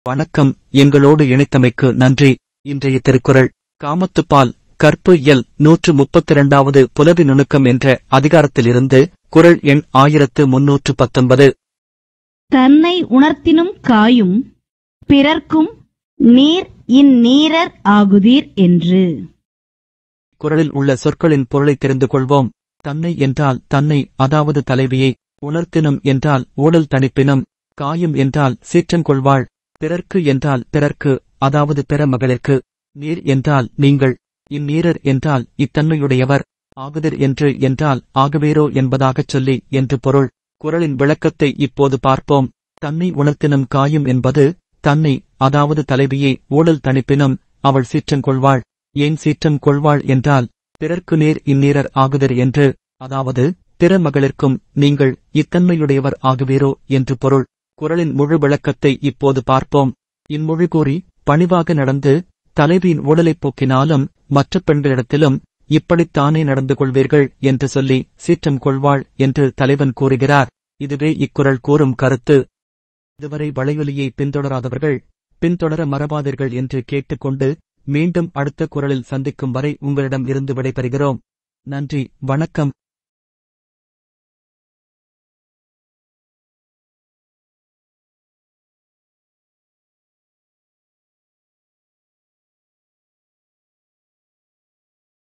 வணக்கம் எங்களோடு இணைத்தமைக்கு நன்றி இன்றைய திருக்குறள் காமத்துப்பால் கற்பு இயல் நூற்று முப்பத்திரண்டாவது புலவி நுணுக்கம் என்ற அதிகாரத்திலிருந்து குறள் எண் ஆயிரத்து முன்னூற்று பத்தொன்பது தன்னை உணர்த்தினும் காயும் பிறர்க்கும் நீர் இந்நீரர் ஆகுதீர் என்று குறளில் உள்ள சொற்களின் பொருளை தெரிந்து கொள்வோம் தன்னை என்றால் தன்னை அதாவது தலைவியை உணர்த்தினும் என்றால் ஊழல் தணிப்பினும் காயும் என்றால் சீற்றங்கொள்வாள் பிறர்க்கு என்றால் பிறர்க்கு அதாவது பிற மகளிர்க்கு நீர் என்றால் நீங்கள் இந்நீரர் என்றால் இத்தன்மையுடையவர் ஆகுதிர் என்று என்றால் ஆகுவேரோ என்பதாகச் சொல்லி என்று பொருள் குறளின் விளக்கத்தை இப்போது பார்ப்போம் தன்னை உணர்த்தினும் காயும் என்பது தன்னை அதாவது தலைவியை ஊழல் தணிப்பினும் அவள் சீற்றம் கொள்வாள் ஏன் சீற்றம் கொள்வாள் என்றால் பிறர்க்கு நேர் இந்நீரர் ஆகுதர் என்று அதாவது பிற மகளிர்க்கும் நீங்கள் இத்தன்மையுடையவர் ஆகுவீரோ என்று பொருள் குறளின் முழு விளக்கத்தை இப்போது பார்ப்போம் இம்மொழி கூறி பணிவாக நடந்து தலைவியின் ஊழலைப் போக்கினாலும் மற்ற பெண்களிடத்திலும் இப்படித்தானே நடந்து கொள்வீர்கள் என்று சொல்லி சீற்றம் கொள்வாள் என்று தலைவன் கூறுகிறார் இதுவே இக்குறள் கூறும் கருத்து இதுவரை வளையொலியை பின்தொடராதவர்கள் பின்தொடர மறவாதீர்கள் என்று கேட்டுக்கொண்டு மீண்டும் அடுத்த குறளில் சந்திக்கும் வரை உங்களிடம் இருந்து விடைபெறுகிறோம் நன்றி வணக்கம்